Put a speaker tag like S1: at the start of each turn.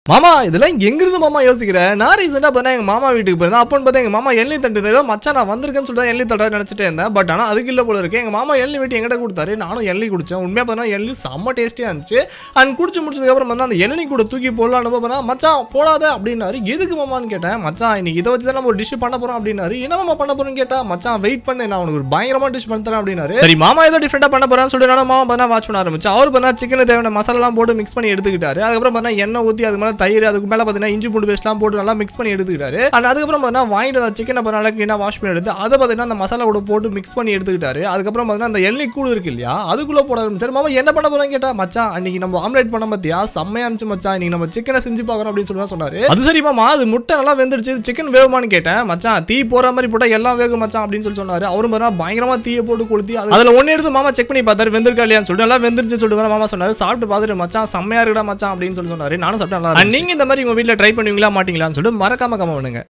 S1: மாமா இதெல்லாம் எங்கிருந்து மாமா யோசிக்கிறேன் நான் ரீசெண்டாக பார்த்தா எங்க மாமா வீட்டுக்கு போயிருந்தேன் அப்போன்னு பார்த்தா எங்க மாமா எண்ணெய் தட்டு ஏதோ மச்சான் நான் வந்திருக்கேன்னு சொல்லிட்டு எண்ணெய் தட்டா நினைச்சிட்டே இருந்தேன் பட் ஆனால் அதுக்கு இல்லை போல இருக்கு எங்க மாமா எண்ணெய் வெட்டி எங்கிட்ட கொடுத்தாரு நானும் எண்ணெய் குடிச்சேன் உண்மையாக பார்த்தா எண்ணெய் செம்ம டேஸ்டியாக இருந்துச்சு அண்ட் குடிச்சு முடிச்சதுக்கு அப்புறம் பார்த்தா அந்த எண்ணெய் கூட தூக்கி போடலான்னு பார்த்தா மச்சான் போடாத அப்படின்னாரு எதுக்கு மாமான்னு கேட்டேன் மச்சான் இன்னைக்கு இதை வச்சு தான் நம்ம ஒரு டிஷ் பண்ண போறோம் அப்படின்னாரு என்ன மாமா பண்ண போறோம்னு கேட்டா மச்சான் வெயிட் பண்ணு நான் உனக்கு ஒரு பயங்கரமா டிஷ் பண்ணி தரேன் அப்படின்னாரு சரி மாமா ஏதோ டிஃப்ரெண்டா பண்ண போறான்னு சொல்லிட்டு நானும் மாமா பண்ணா வாட்ச் பண்ண ஆரம்பிச்சு அவர் பண்ணா சிக்கன் தேவையான மசாலாலாம் போட்டு மிக்ஸ் பண்ணி எடுத்துக்கிட்டாரு அதுக்கப்புறம் பார்த்தா எண்ணெய் ஊற்றி அது மேலே தயிர் அதுக்கு மேலே பார்த்தீங்கன்னா இஞ்சி பூண்டு பேஸ்ட்லாம் போட்டு நல்லா மிக்ஸ் பண்ணி எடுத்துக்கிட்டாரு அண்ட் அதுக்கப்புறம் பார்த்தீங்கன்னா வாங்கிட்டு அந்த சிக்கனை பார்த்தா நல்லா க்ளீனாக வாஷ் பண்ணி எடுத்து அதை பார்த்தீங்கன்னா அந்த மசாலா கூட போட்டு மிக்ஸ் பண்ணி எடுத்துக்கிட்டாரு அதுக்கப்புறம் பார்த்தீங்கன்னா அந்த எண்ணெய் கூடு இருக்கு இல்லையா அதுக்குள்ள போட ஆரம்பிச்சாரு மாமா என்ன பண்ண போறேன்னு கேட்டா மச்சான் அன்னைக்கு நம்ம ஆம்லேட் பண்ண பார்த்தியா செம்மையா இருந்துச்சு மச்சான் இன்னைக்கு நம்ம சிக்கனை செஞ்சு பார்க்குறோம் அப்படின்னு சொல்லி தான் சொன்னாரு அது சரி மாமா அது முட்டை நல்லா வெந்துருச்சு சிக்கன் வேகுமான்னு கேட்டேன் மச்சான் தீ போற மாதிரி போட்டா எல்லாம் வேகும் மச்சான் அப்படின்னு சொல்லி சொன்னாரு அவரும் பார்த்தா பயங்கரமா தீயை போட்டு கொளுத்தி அது- அதுல ஒன்னு எடுத்து மாமா செக் பண்ணி பார்த்தாரு வெந்திருக்கா இல்லையான்னு சொல்லிட்டு நல்லா வெந்துருச்சு சொல்லிட்டு வேற மாமா சொன்னாரு சாப்பிட்டு பார்த்துட்டு மச்சான் செம்மையா இருக்குடா மச்சான் அப்படின்னு சொல்லி சொன்னாரு நானும் சாப்பிட்டேன் நல்லா இருந்துச்சு. நீங்க இந்த மாதிரி உங்க வீட்ல ட்ரை பண்ணுவீங்களா மாட்டீங்களான்னு சொல்லிட்டு மறக்காம கமெண்ட் பண்ணுங்க